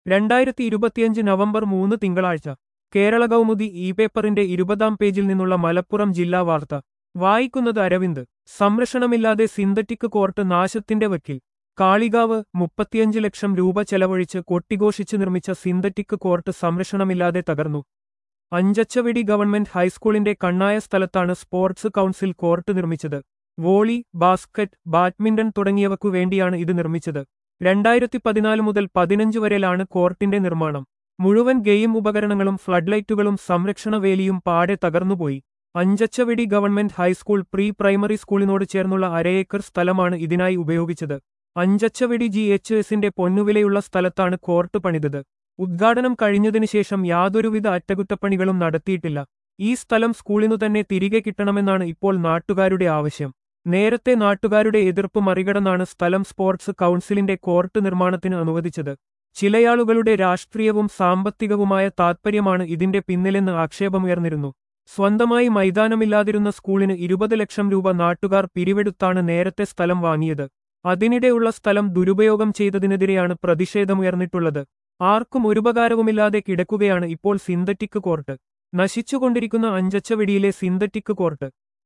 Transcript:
രണ്ടായിരത്തി ഇരുപത്തിയഞ്ച് നവംബർ മൂന്ന് തിങ്കളാഴ്ച കേരള കൗമുദി ഇ പേപ്പറിന്റെ ഇരുപതാം പേജിൽ നിന്നുള്ള മലപ്പുറം ജില്ലാ വാർത്ത വായിക്കുന്നത് അരവിന്ദ് സംരക്ഷണമില്ലാതെ സിന്തറ്റിക് കോർട്ട് നാശത്തിന്റെ വക്കിൽ കാളികാവ് മുപ്പത്തിയഞ്ച് ലക്ഷം രൂപ ചെലവഴിച്ച് കൊട്ടിഘോഷിച്ച് നിർമ്മിച്ച സിന്തറ്റിക് കോർട്ട് സംരക്ഷണമില്ലാതെ തകർന്നു അഞ്ചച്ചവടി ഗവൺമെന്റ് ഹൈസ്കൂളിന്റെ കണ്ണായ സ്ഥലത്താണ് സ്പോർട്സ് കൗൺസിൽ കോർട്ട് നിർമ്മിച്ചത് വോളി ബാസ്കറ്റ് ബാഡ്മിന്റൺ തുടങ്ങിയവക്കു വേണ്ടിയാണ് ഇത് നിർമ്മിച്ചത് രണ്ടായിരത്തി പതിനാല് മുതൽ പതിനഞ്ച് വരെയാണ് കോർട്ടിന്റെ നിർമ്മാണം മുഴുവൻ ഗെയിം ഉപകരണങ്ങളും ഫ്ലഡ്ലൈറ്റുകളും സംരക്ഷണ വേലിയും പാടെ തകർന്നുപോയി Anchachavadi government high school pre primary സ്കൂളിനോട് ചേർന്നുള്ള അരയേക്കർ സ്ഥലമാണ് ഇതിനായി ഉപയോഗിച്ചത് അഞ്ചച്ചവടി ജി എച്ച് എസിന്റെ പൊന്നുവിലയുള്ള സ്ഥലത്താണ് കോർട്ട് പണിതത് ഉദ്ഘാടനം കഴിഞ്ഞതിനു ശേഷം യാതൊരുവിധ അറ്റകുറ്റപ്പണികളും നടത്തിയിട്ടില്ല ഈ സ്ഥലം സ്കൂളിനു തന്നെ തിരികെ കിട്ടണമെന്നാണ് ഇപ്പോൾ നാട്ടുകാരുടെ ആവശ്യം നേരത്തെ നാട്ടുകാരുടെ എതിർപ്പ് മറികടന്നാണ് സ്ഥലം സ്പോർട്സ് കൗൺസിലിന്റെ കോർട്ട് നിർമ്മാണത്തിന് അനുവദിച്ചത് ചിലയാളുകളുടെ രാഷ്ട്രീയവും സാമ്പത്തികവുമായ താത്പര്യമാണ് ഇതിന്റെ പിന്നിലെന്ന് ആക്ഷേപമുയർന്നിരുന്നു സ്വന്തമായി മൈതാനമില്ലാതിരുന്ന സ്കൂളിന് ഇരുപത് ലക്ഷം രൂപ നാട്ടുകാർ പിരിവെടുത്താണ് നേരത്തെ സ്ഥലം വാങ്ങിയത് അതിനിടെയുള്ള സ്ഥലം ദുരുപയോഗം ചെയ്തതിനെതിരെയാണ് പ്രതിഷേധമുയർന്നിട്ടുള്ളത് ആർക്കും ഒരുപകാരവുമില്ലാതെ കിടക്കുകയാണ് ഇപ്പോൾ സിന്തറ്റിക് കോർട്ട് നശിച്ചുകൊണ്ടിരിക്കുന്ന അഞ്ചച്ചവടിയിലെ സിന്തറ്റിക് കോർട്ട്